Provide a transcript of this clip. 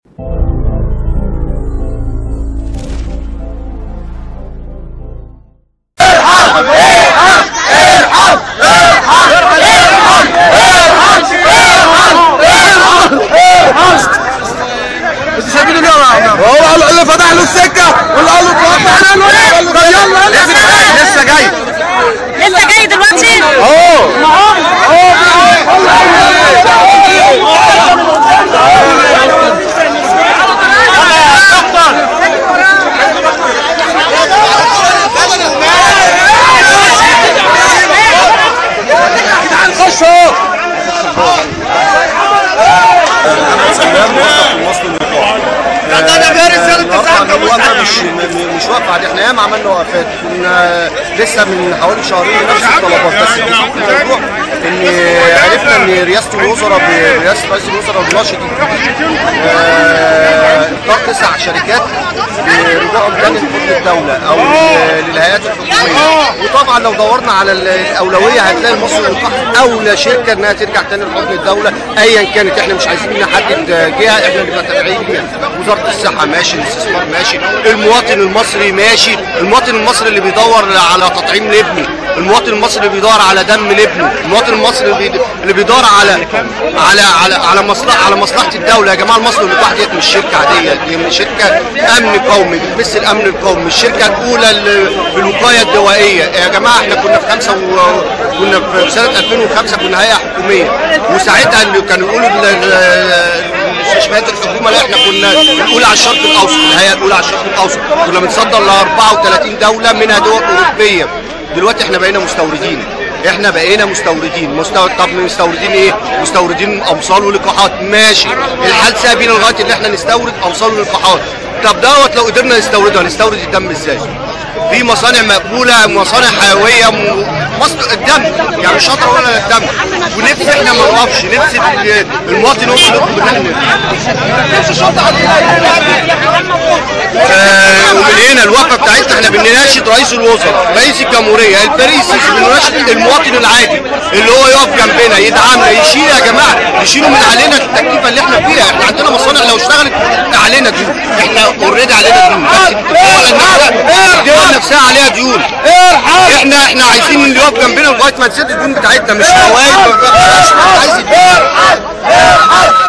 انتوا شايفين اليوم يا عم هو اللي فتح له السكه واللي قال له فتح له طب يلا لسه لسه جاي لسه جاي دلوقتي اهو خش اهو الوقفه مش مش واقفه عادي احنا ياما عملنا وقفات كنا لسه من حوالي شهرين نفس الطلبات بس الموضوع ان عرفنا ان رئاسه الوزراء برئاسه رئيس الوزراء بنشط آه، اختار تسع شركات برجوعهم تاني لحكم الدوله او للهيئات الحكوميه وطبعا لو دورنا على الاولويه هتلاقي مصر والقحط اولى شركه انها ترجع تاني لحكم الدوله ايا كانت احنا مش عايزين نحدد جهه احنا نبقى تابعين ليها وزاره الصحه ماشي الاستثمار ماشي المواطن المصري ماشي المواطن المصري اللي بيدور على تطعيم لابنه المواطن المصري اللي بيدور على دم لابنه المواطن المصري اللي بيد- اللي بيدور على على على على مصلحه على مصلحه الدوله يا جماعه المصري اللقاح ديت مش شركه عاديه دي مش شركه امن قومي بتمثل الامن القومي الشركه الاولى اللي في الوقايه الدوائيه يا جماعه احنا كنا في خمسه و... كنا في سنه 2005 كنا هيئه حكوميه وساعتها اللي كانوا يقولوا ال- ال- مستشفيات الحكومه لا احنا كنا الاولى على الشرق الاوسط الهيئه الاولى على الشرق الاوسط كنا بنصدر ل 34 دوله منها دول اوروبيه دلوقتي احنا بقينا مستوردين احنا بقينا مستوردين مستورد طب مستوردين ايه مستوردين امصال ولقاحات ماشي الحال سايب بينا لغايه ان احنا نستورد امصال ولقاحات طب دوت لو قدرنا نستورده هنستورد الدم ازاي في مصانع مقبوله مصانع حيويه م... مصر الدم يعني مش شاطر ولا الدم ونفسي احنا ما نوقفش نفسي ال- المواطن هو اللي يطلب ان احنا نمشي شرطه آه، ومن هنا الوقفه بتاعتنا احنا بنناشد رئيس الوزراء رئيس الجمهوريه الباريس بنناشد المواطن العادي اللي هو يقف جنبنا يدعمنا يشيل يا جماعه يشيلوا من علينا التكلفه اللي احنا فيها احنا عندنا مصانع لو اشتغلت علينا ديون احنا اوريدي علينا ديون بس الدول نفسها الدول نفسها عليها ديون احنا احنا عايزين اللي يقف جنبنا لغايه ما نسد الديون بتاعتنا مش فوائد عايز